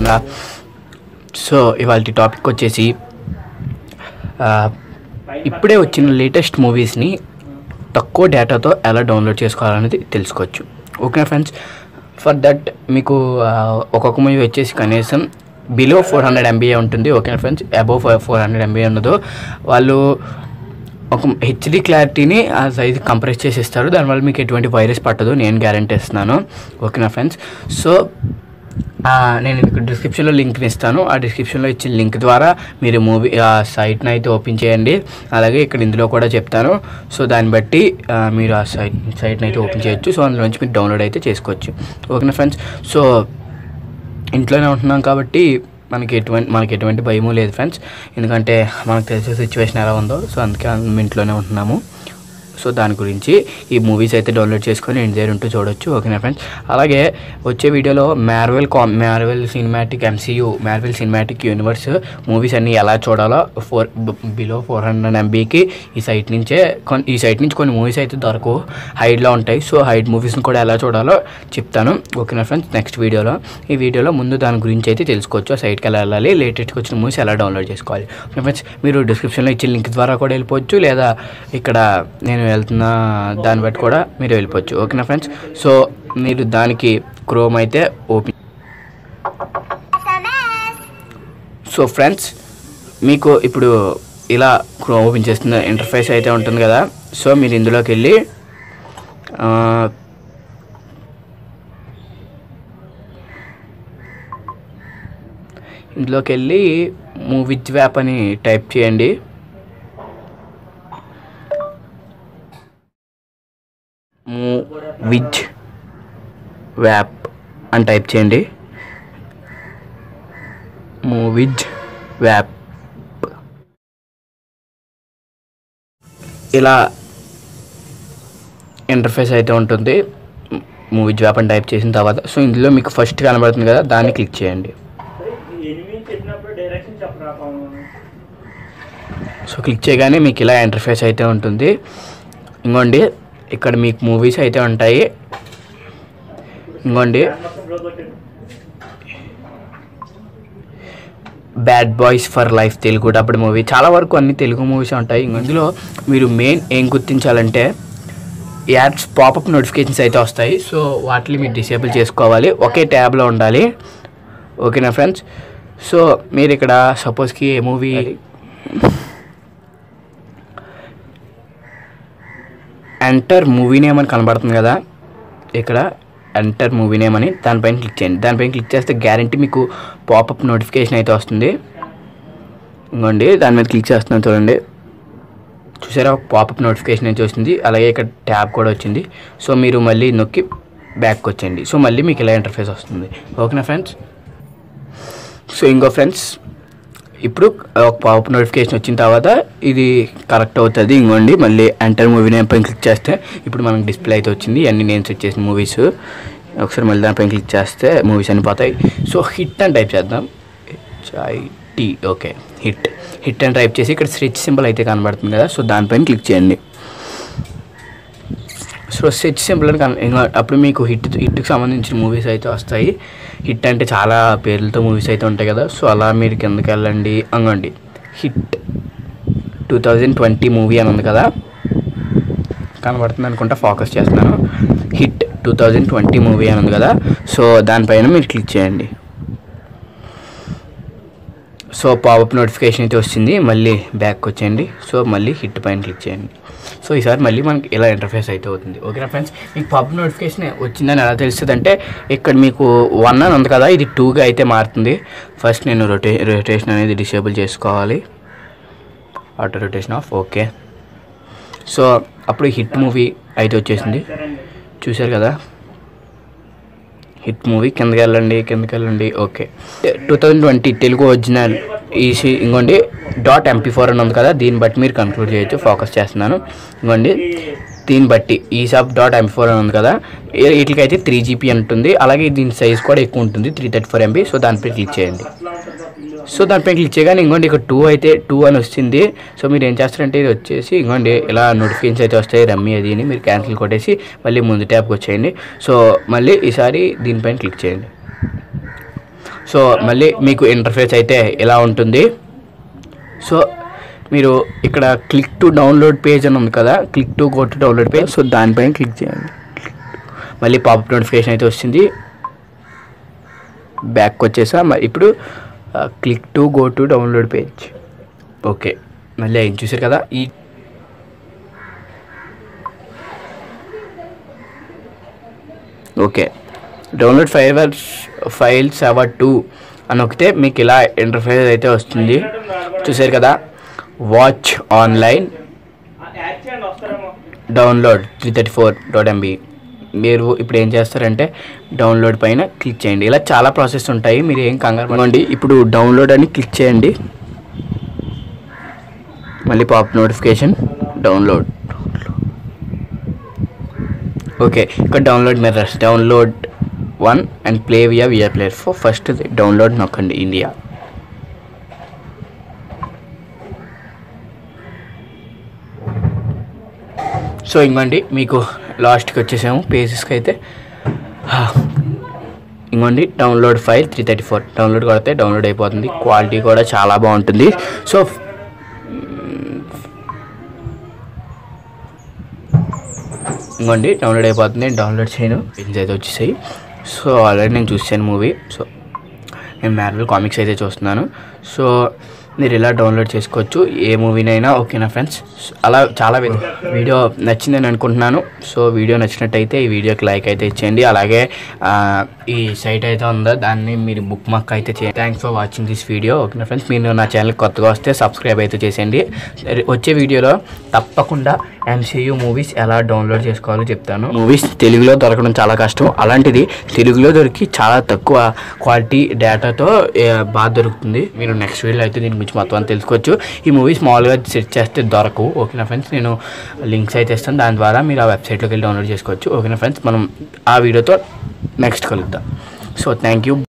కనిపిస్తుందా సో ఇవాళ టాపిక్ వచ్చేసి ఆ, ఇప్పుడే వచ్చిన లేటెస్ట్ మూవీస్ని తక్కువ డేటాతో ఎలా డౌన్లోడ్ చేసుకోవాలనేది తెలుసుకోవచ్చు ఓకేనా ఫ్రెండ్స్ ఫర్ దట్ మీకు ఆ, ఒక్కొక్క మూవీ వచ్చేసి కనీసం బిలో ఫోర్ హండ్రెడ్ ఎంబీఏ ఉంటుంది ఓకేనా friends above four hundred MB ఉన్నదో వాళ్ళు ఒక హెచ్డి క్లారిటీని ఆ సైజ్ కంప్రెస్ చేసి ఇస్తారు దానివల్ల మీకు ఎటువంటి వైరస్ పట్టదు నేను గ్యారంటీ ఇస్తున్నాను ఓకేనా ఫ్రెండ్స్ సో ఆ, నేను మీకు డిస్క్రిప్షన్లో లింక్ని ఇస్తాను ఆ డిస్క్రిప్షన్లో ఇచ్చిన లింక్ ద్వారా మీరు మూవీ ఆ సైట్ని అయితే ఓపెన్ చేయండి అలాగే ఇక్కడ ఇందులో కూడా చెప్తాను సో దాన్ని బట్టి ఆ, మీరు ఆ సైట్ సైట్ని అయితే ఓపెన్ చేయొచ్చు సో అందులోంచి మీరు డౌన్లోడ్ అయితే చేసుకోవచ్చు ఓకేనా ఫ్రెండ్స్ సో ఇంట్లోనే ఉంటున్నాం కాబట్టి మనకి ఎటువంటి మనకి ఎటువంటి భయము లేదు ఫ్రెండ్స్ ఎందుకంటే మనకు తెలిసే సిచ్యువేషన్ ఎలా ఉందో సో అందుకే మేము ఇంట్లోనే ఉంటున్నాము సో దాని గురించి ఈ మూవీస్ అయితే డౌన్లోడ్ చేసుకొని ఇంటి దగ్గర ఉంటూ చూడొచ్చు ఓకేనా ఫ్రెండ్స్ అలాగే వచ్చే వీడియోలో Marvel com Marvel cinematic MCU Marvel cinematic universe movies అన్నీ ఎలా చూడాలో ఫోర్ బిలో ఫోర్ హండ్రెడ్ ఎంబీకి ఈ సైట్ నుంచే కొన్ని ఈ సైట్ నుంచి కొన్ని మూవీస్ అయితే దొరకవు హైడ్లో ఉంటాయి సో హైడ్ మూవీస్ని కూడా ఎలా చూడాలో చెప్తాను ఓకేనా ఫ్రెండ్స్ నెక్స్ట్ వీడియోలో ఈ వీడియోలో ముందు దాని గురించి అయితే తెలుసుకోవచ్చు ఆ సైట్కి ఎలా వెళ్ళాలి లేటెస్ట్గా వచ్చిన మూవీస్ ఎలా డౌన్లోడ్ చేసుకోవాలి ఓకే ఫ్రెండ్స్ మీరు డిస్క్రిప్షన్లో ఇచ్చిన లింక్ ద్వారా కూడా వెళ్ళిపోవచ్చు లేదా ఇక్కడ నేను వెళ్తున్న దాన్ని బట్టి కూడా మీరు వెళ్ళిపోవచ్చు ఓకేనా ఫ్రెండ్స్ సో మీరు దానికి క్రోమ్ అయితే ఓపెన్ సో ఫ్రెండ్స్ మీకు ఇప్పుడు ఇలా క్రోమ్ ఓపెన్ చేస్తున్న ఇంటర్ఫేస్ అయితే ఉంటుంది కదా సో మీరు ఇందులోకి వెళ్ళి ఆ, ఇందులోకి వెళ్ళి మూవిజ్ వ్యాప్ అని టైప్ చేయండి మూవిజ్ వ్యాప్ అని టైప్ చేయండి మూవిజ్ వ్యాప్ ఇలా ఇంటర్ఫేస్ అయితే ఉంటుంది మూవీజ్ వ్యాప్ అని టైప్ చేసిన తర్వాత సో ఇందులో మీకు ఫస్ట్ కనబడుతుంది కదా దాన్ని క్లిక్ చేయండి ఎనిమిది చెప్పినప్పుడు డైరెక్షన్ చెప్పరా పాము సో క్లిక్ చేయగానే మీకు ఇలా ఇంటర్ఫేస్ అయితే ఉంటుంది ఇంకోండి ఇక్కడ మీకు మూవీస్ అయితే ఉంటాయి ఇంకోండి మొత్తం బ్లో కొట్టాడు bad boys for life Telugu డబ్బుడు మూవీ చాలా వరకు అన్ని తెలుగు మూవీస్ ఉంటాయి ఇందులో మీరు మెయిన్ ఏం గుర్తించాలంటే యాడ్స్ పాపప్ నోటిఫికేషన్స్ అయితే వస్తాయి సో వాటిని మీరు డిసేబుల్ చేసుకోవాలి ఒకే ట్యాబ్లో ఉండాలి ఓకేనా ఫ్రెండ్స్ సో మీరు ఇక్కడ సపోజ్కి ఏ మూవీ ఎంటర్ మూవీ నేమ్ అని కనబడుతుంది కదా ఇక్కడ ఎంటర్ మూవీ నేమ్ అని దానిపైన క్లిక్ చేయండి దానిపైన క్లిక్ చేస్తే గ్యారంటీ మీకు పాపప్ నోటిఫికేషన్ అయితే వస్తుంది ఇంకోండి దాని మీద క్లిక్ చేస్తున్నాను చూడండి చూసారా పాపప్ నోటిఫికేషన్ అయితే వస్తుంది అలాగే ఇక్కడ ట్యాబ్ కూడా వచ్చింది సో మీరు మళ్ళీ నొక్కి బ్యాక్ వచ్చేయండి సో మళ్ళీ మీకు ఇలా ఇంటర్ఫేస్ వస్తుంది ఓకేనా ఫ్రెండ్స్ సో ఇంకో ఫ్రెండ్స్ ఇప్పుడు ఒక పాపప్ నోటిఫికేషన్ వచ్చిన తర్వాత ఇది కరెక్ట్ అవుతుంది ఇంకోండి మళ్ళీ ఎంటర్ మూవీ నేమ్ పైన క్లిక్ చేస్తే ఇప్పుడు మనకు డిస్ప్లే అయితే వచ్చింది అన్ని నేమ్స్ వచ్చేసిన మూవీస్ ఒకసారి మళ్ళీ దానిపైన క్లిక్ చేస్తే మూవీస్ అన్ని పోతాయి సో హిట్ అని టైప్ చేద్దాం టీ ఓకే హిట్ హిట్ అని టైప్ చేసి ఇక్కడ స్విచ్ సింబల్ అయితే కనబడుతుంది కదా సో దానిపైన క్లిక్ చేయండి సో సెట్ సింపుల్ అని కన- ఇంకా అప్పుడు మీకు హిట్ హిట్కి సంబంధించిన మూవీస్ అయితే వస్తాయి హిట్ అంటే చాలా పేర్లతో మూవీస్ అయితే ఉంటాయి కదా సో అలా మీరు కిందకి వెళ్ళండి అంగండి hit two thousand twenty movie అని ఉంది కదా కనబడుతుంది అనుకుంటా ఫోకస్ చేస్తున్నాను hit two thousand twenty movie అని ఉంది కదా సో దానిపైన మీరు క్లిక్ చేయండి సో పాపప్ నోటిఫికేషన్ అయితే వచ్చింది మళ్ళీ బ్యాక్ వచ్చేయండి సో మళ్ళీ హిట్ పైన క్లిక్ చేయండి సో ఈసారి మళ్ళీ మనకి ఇలా ఇంటర్ఫేస్ అయితే అవుతుంది ఓకేనా ఫ్రెండ్స్ మీకు పాపప్ నోటిఫికేషన్ వచ్చిందని ఎలా తెలుస్తుంది అంటే ఇక్కడ మీకు వన్ అని ఉంది కదా ఇది టూగా అయితే మారుతుంది ఫస్ట్ నేను రొటే రొటేషన్ అనేది డిసేబుల్ చేసుకోవాలి auto rotation off okay so అప్పుడు హిట్ మూవీ అయితే వచ్చేసింది సరేండి చూశారు కదా హిట్ మూవీ కిందకి వెళ్ళండి కిందకి వెళ్ళండి okay two thousand twenty Telugu original ఈసీ ఇంకోండి డాట్ ఎంపీ ఫోర్ అని ఉంది కదా దీన్ని బట్టి మీరు కన్క్లూడ్ చేయొచ్చు ఫోకస్ చేస్తున్నాను ఇంకోండి దీన్ని బట్టి ఈసాప్ డాట్ ఎంపీ ఫోర్ అని ఉంది కదా ఈ- వీటికైతే త్రీ జీబీ ఉంటుంది అలాగే దీని సైజ్ కూడా ఎక్కువ ఉంటుంది three thirty four MB so దానిపై క్లిక్ చేయండి అట్లా ఉంటుంది ఆ పిల్లు సో దానిపై క్లిక్ చేయగానే ఇంకోండి ఇక్కడ టూ అయితే టూ అని వచ్చింది సో మీరు ఏం చేస్తారంటే ఇది వచ్చేసి ఇంకోండి ఇలా నోటిఫికేషన్స్ అయితే వస్తాయి రమ్మీ అది అని మీరు క్యాన్సిల్ కొట్టేసి మళ్ళీ ముందు ట్యాబ్కి వచ్చేయండి సో మళ్ళీ ఈసారి దీనిపైన క్లిక్ చేయండి సో సో మళ్ళీ మీకు ఇంటర్ఫేస్ అయితే ఇలా ఉంటుంది సో మీరు ఇక్కడ క్లిక్ టు డౌన్లోడ్ పేజ్ అని ఉంది కదా click to go to download page so దానిపైన క్లిక్ చేయండి మళ్ళీ పాపప్ నోటిఫికేషన్ అయితే వస్తుంది బ్యాక్ వచ్చేసా మరి ఇప్పుడు click to go to download page okay మళ్ళీ అయింది చూసారు కదా ఈ ఓకే డౌన్లోడ్ ఫైవర్స్ ఫైల్స్ అవర్ టూ అని ఒకటే మీకు ఇలా ఇంటర్ఫేస్ అయితే వస్తుంది చూసారు కదా వాచ్ ఆన్లైన్ యాడ్ చేయండి వస్తారేమో download three thirty four dot MB మీరు ఇప్పుడు ఏం చేస్తారంటే డౌన్లోడ్ పైన క్లిక్ చేయండి ఇలా చాలా ప్రాసెస్ ఉంటాయి మీరు ఏం కంగారు పడకండి ఇప్పుడు డౌన్లోడ్ అని క్లిక్ చేయండి మళ్ళీ పాప్ నోటిఫికేషన్ డౌన్లోడ్ ఓకే ఇక్కడ download mirrors download one and play via వియర్ ప్లేయర్ ఫర్ ఫస్ట్ డౌన్లోడ్ నొక్కండి ఇండియా సో ఇంకోండి మీకు లాస్ట్కి వచ్చేసాము పేజెస్కి అయితే హా. ఇంకోండి download file three thirty four download కొడితే డౌన్లోడ్ అయిపోతుంది క్వాలిటీ కూడా చాలా బాగుంటుంది సో ఇంకోండి డౌన్లోడ్ అయిపోతుంది డౌన్లోడ్ చేయను పేజెస్ అయితే వచ్చేసాయి సో ఆల్రెడీ నేను చూసాను మూవీ సో నేను మ్యారల్ కామిక్స్ అయితే చూస్తున్నాను సో మీరు ఇలా డౌన్లోడ్ చేసుకోవచ్చు ఏ మూవీనైనా ఓకేనా ఫ్రెండ్స్ అలా చాలా వి- వీడియో నచ్చిందని అనుకుంటున్నాను సో వీడియో నచ్చినట్టయితే ఈ వీడియోకి లైక్ అయితే ఇచ్చేయండి అలాగే ఆ, ఈ సైట్ అయితే ఉందో దాన్ని మీరు బుక్ మార్క్ అయితే చేయండి thanks for watching this video ఓకేనా ఫ్రెండ్స్ మీరు నా ఛానల్ కొత్తగా వస్తే సబ్స్క్రైబ్ అయితే చేసేయండి వచ్చే వీడియోలో తప్పకుండా ఎంసీయూ మూవీస్ ఎలా డౌన్లోడ్ చేసుకోవాలో చెప్తాను మూవీస్ తెలుగులో దొరకడం చాలా కష్టం అలాంటిది తెలుగులో దొరికి చాలా తక్కువ క్వాలిటీ డేటాతో ఏ, బాగా దొరుకుతుంది మీరు నెక్స్ట్ వీడియోలో అయితే దీని గురించి మొత్తం అంతా తెలుసుకోవచ్చు ఈ మూవీస్ మామూలుగా సెర్చ్ చేస్తే దొరకవు ఓకేనా ఫ్రెండ్స్ నేను లింక్స్ అయితే ఇస్తాను దాని ద్వారా మీరు ఆ వెబ్సైట్లోకి వెళ్ళి డౌన్లోడ్ చేసుకోవచ్చు ఓకేనా ఫ్రెండ్స్ మనం ఆ వీడియోతో నెక్స్ట్ కలుద్దాం సో థ్యాంక్ యూ